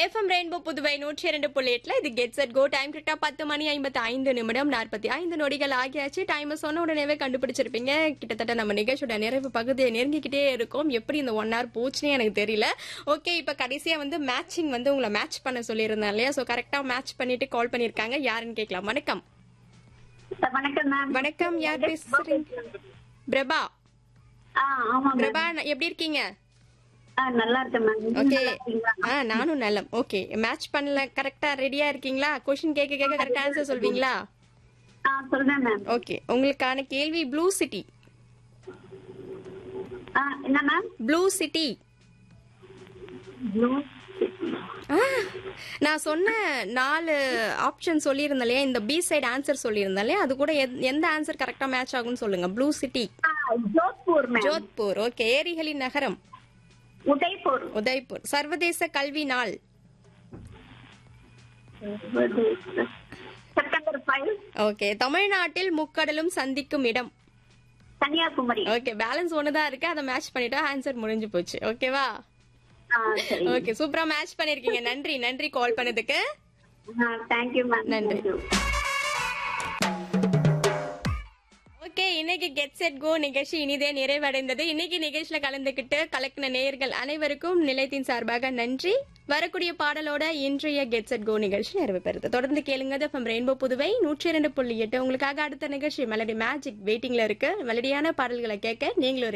FM rainbow Puduvai நூற்றி இரண்டு புள்ளி எட்டுல இது கெட் செட் கோ டைம் கரெக்டா பத்து மணி ஐம்பத்தி ஐந்து நிமிடம் நாற்பத்தி ஐந்து நொடிகள் ஆகியாச்சு டைம் சொன்ன உடனேவே கண்டுபிடிச்சிருப்பீங்க கிட்டத்தட்ட நம்ம நிகழ்ச்சியோட நிறைவு பகுதியை நெருங்கிக்கிட்டே இருக்கோம் எப்படி இந்த ஒன் ஹவர் போச்சுன்னே எனக்கு தெரியல ஓகே இப்ப கடைசியா வந்து மேட்சிங் வந்து உங்களை மேட்ச் பண்ண சொல்லியிருந்தேன் இல்லையா ஸோ கரெக்டா மேட்ச் பண்ணிட்டு கால் பண்ணிருக்காங்க யாருன்னு கேட்கலாம் வணக்கம் வணக்கம் மேம் வணக்கம் யார் பேசுறீங்க பிரபா ஆ ஆமா மேம் பிரபா எப்படி இருக்கீங்க ஆ நல்லா இருக்கேன் மேம் நீங்க ஓகே நல்லா இருக்கீங்களா? ஆ நானும் நல்லம் ஓகே மேட்ச் பண்ணல கரெக்டா ரெடியா இருக்கீங்களா கொஸ்டின் கேட்க கேட்க கரெக்டா ஆன்சர் சொல்வீங்களா ஆ சொல்றேன் மேம் ஓகே உங்களுக்கான கேள்வி ப்ளூ சிட்டி ஆ என்ன மேம் ப்ளூ சிட்டி நான் சொன்ன நாலு ஆப்ஷன் சொல்லியிருந்தேன் இல்லையா இந்த பி சைடு ஆன்சர் சொல்லியிருந்தேன் இல்லையா அது கூட எந்த- எந்த ஆன்சர் கரெக்டா மேட்ச் ஆகும்னு சொல்லுங்க ப்ளூ சிட்டி ஆ, ஜோத்பூர் மேம் ஜோத்பூர் ஓகே ஏரிகளின் நகரம் உதய்பூர் உதய்பூர் சர்வதேச கல்வி நாள் செப்டம்பர் ஃபைவ் ஓகே தமிழ்நாட்டில் முக்கடலும் சந்திக்கும் இடம் கன்னியாகுமரி ஓகே பேலன்ஸ் ஒன்று தான் இருக்கு அதை மேட்ச் பண்ணிட்டா ஆன்சர் முடிஞ்சு போச்சு ஓகேவா ஆ சரி ஓகே சூப்பரா மேட்ச் பண்ணிருக்கீங்க நன்றி நன்றி கால் பண்ணதுக்கு ஆ தேங்க்யூ மேம் நன்றி. Thank you. ஓகே இன்னைக்கு கெட் செட் கோ நிகழ்ச்சி இனிதே நிறைவடைந்தது இன்னைக்கு நிகழ்ச்சியில கலந்துக்கிட்டு கலக்கின நேயர்கள் அனைவருக்கும் நிலையத்தின் சார்பாக நன்றி வரக்கூடிய பாடலோட இன்றைய கெட் செட் கோ நிகழ்ச்சி நிறைவு பெறுது தொடர்ந்து கேளுங்க எஃப்எம் ரெயின்போ புதுவை நூற்றி இரண்டு புள்ளி எட்டு உங்களுக்காக அடுத்த நிகழ்ச்சி மெலடி மேஜிக் வெயிட்டிங்ல இருக்கு மெலடியான பாடல்களை கேட்க நீங்களும்